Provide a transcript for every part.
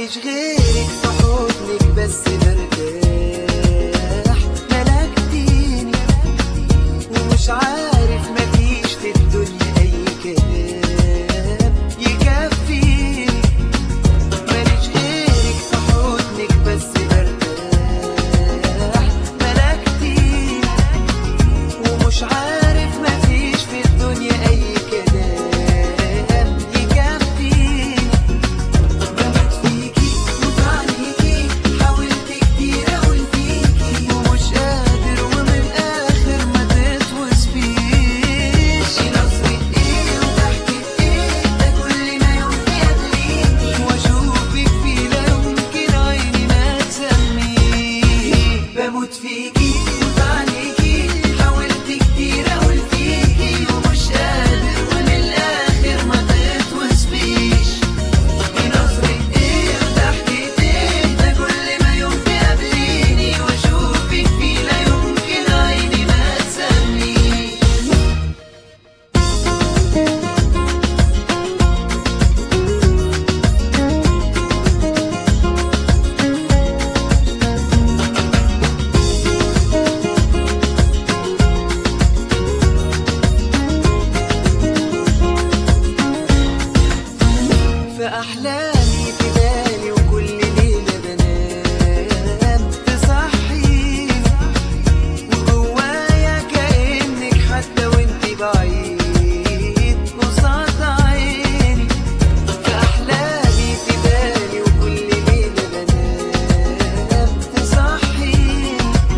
ماليش غيرك في حضنك بس برتاح ملكتيني ومش عارف مفيش في الدنيا أي كلام يكفيني ماليش غيرك في حضنك بس برتاح ملكتيني ومش عارف مفيش في الدنيا أي كلام يكفيني بموت فيكي وبعنيكي حاولت كتير أقول فيكي ومش قادر ومن الآخر ما تتوصفيش نظرة إيه وضحكة إيه ده كل ما يوم يقابليني وأشوفك فيه لا يمكن عيني ما تسميه بموت فيكي وبعنيكي حاولت كتير أقول فيكي ومش قادر ومن الآخر ما تتوصفيش بنظرة ايه وضحكة ايه ده كل ما يوم تقابليني واشوفك فيه لا يمكن عيني ما تسميه في أحلامي في بالي وكل ليلة بنام تصحيني وجوايا كأنك حتى وانت بعيد قصاد عيني في أحلامي في بالي وكل ليلة بنام تصحيني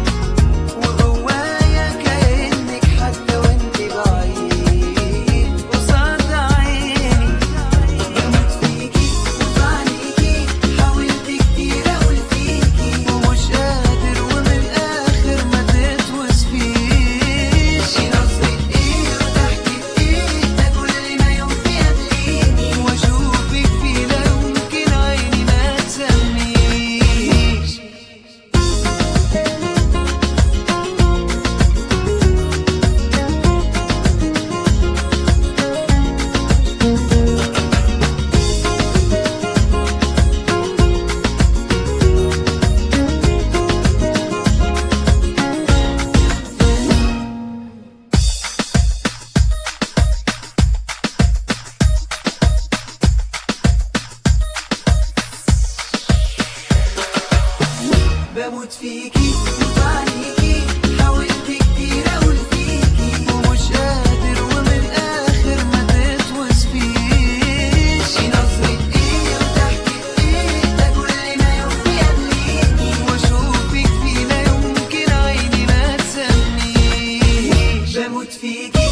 وجوايا كأنك حتى وانت بعيد قصاد عيني بموت فيكي وبعنيكي حاولت كتير أقول فيكي ومش قادر ومن الآخر ما تتوصفيش نظرة إيه وضحكة إيه ده كل ما يوم يقابليني وأشوفك فيه لا يمكن عيني ما تسميش بموت فيكي وبعنيكي حاولت كتير اقول فيكي ومش قادر ومن الاخر ما تتوصفيش نظرة ايه وضحكة ايه ده كل ما يوم يقابليني واشوفك فيه لا يمكن عيني ما تسميش بموت فيكي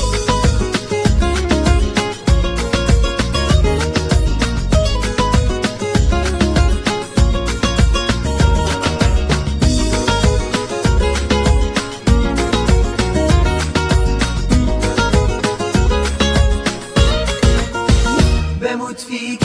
بموت فيكي